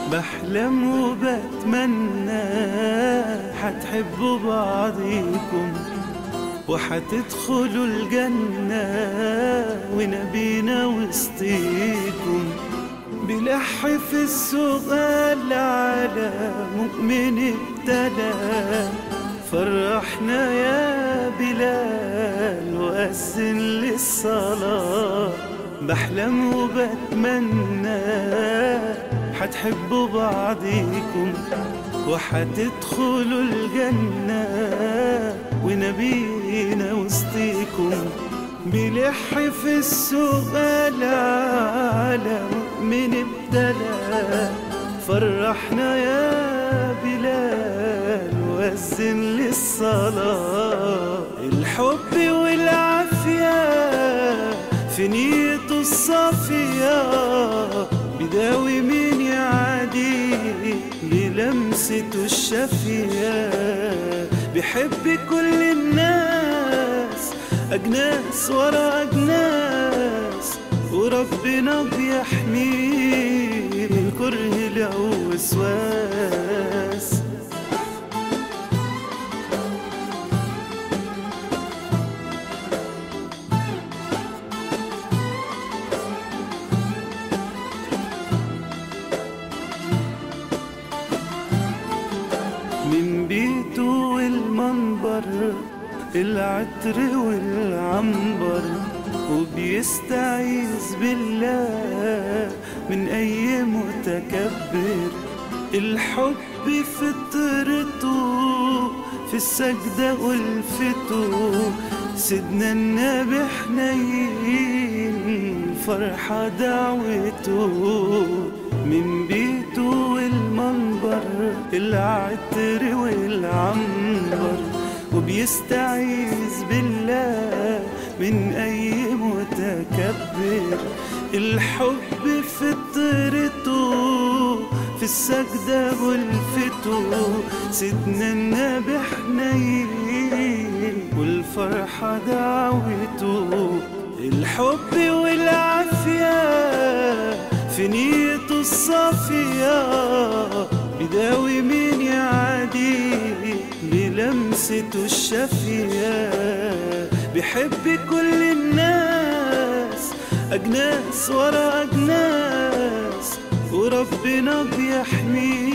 بحلم وبتمنى حتحبوا بعضيكم وحتدخلوا الجنة ونبينا وسطيكم بلح في السؤال على مؤمن ابتلى فرحنا يا بلال وأذن للصلاة بحلم وبتمنى حتحبوا بعضيكم وحتدخلوا الجنة ونبينا وسطيكم بلح في السؤال على مؤمن ابتلى فرحنا يا بلال وأذن للصلاة الحب والعافية في نيته الصافية بداوي مين يعادي بلمسته الشافية بحب كل الناس أجناس ورا أجناس وربنا بيحميه من كره له وسواس من بيته والمنبر العطر والعنبر وبيستعيذ بالله من أي متكبر الحب فطرته في السجدة ألفته سيدنا النبي حنين فرحة دعوته من بيته والمنبر العطر والعنبر وبيستعيذ بالله من أي متكبر الحب فطرته في السجدة والفته سيدنا النبي حنين والفرحة دعوته الحب والعافية في نيته الصافية بداوي مين يعادي بلمسته الشافية بحب كل الناس أجناس ورا أجناس وربنا بيحميه